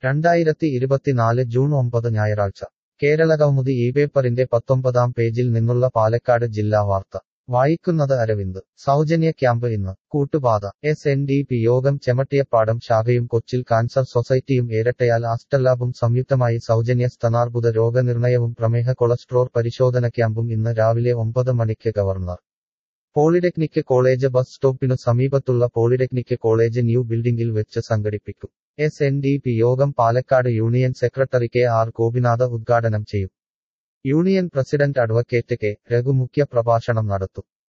രണ്ടായിരത്തി ഇരുപത്തിനാല് ജൂൺ ഒമ്പത് ഞായറാഴ്ച കേരളകൗമുദി ഈ പേപ്പറിന്റെ പത്തൊമ്പതാം പേജിൽ നിന്നുള്ള പാലക്കാട് ജില്ലാ വാർത്ത വായിക്കുന്നത് അരവിന്ദ് സൗജന്യ ക്യാമ്പ് ഇന്ന് Koottupatha S N D P Yogam Chemattiyappadam ശാഖയും കൊച്ചിൽ cancer സൊസൈറ്റിയും ഏരട്ടയാൽ ആസ്റ്റർലാബും സംയുക്തമായി സൗജന്യ സ്തനാർബുദ രോഗനിർണയവും പ്രമേഹ കൊളസ്ട്രോൾ പരിശോധന ക്യാമ്പും ഇന്ന് രാവിലെ ഒമ്പത് മണിക്ക് ഗവർണർ പോളിടെക്നിക് കോളേജ് ബസ് സ്റ്റോപ്പിനു സമീപത്തുള്ള പോളിടെക്നിക് കോളേജ് ന്യൂ ബിൽഡിംഗിൽ വെച്ച് സംഘടിപ്പിക്കും S N D P Yogam Palakkad union secretary K R Gopinatha ഉദ്ഘാടനം ചെയ്യും union president advocate K Raghu മുഖ്യ പ്രഭാഷണം നടത്തും